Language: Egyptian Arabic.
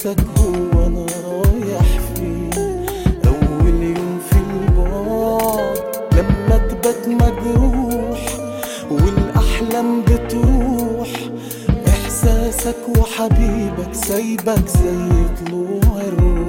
إحساسك هو أنا رايح فين أول يوم في البعد لما تبات مجروح والأحلام بتروح إحساسك وحبيبك سايبك زي طلوع الروح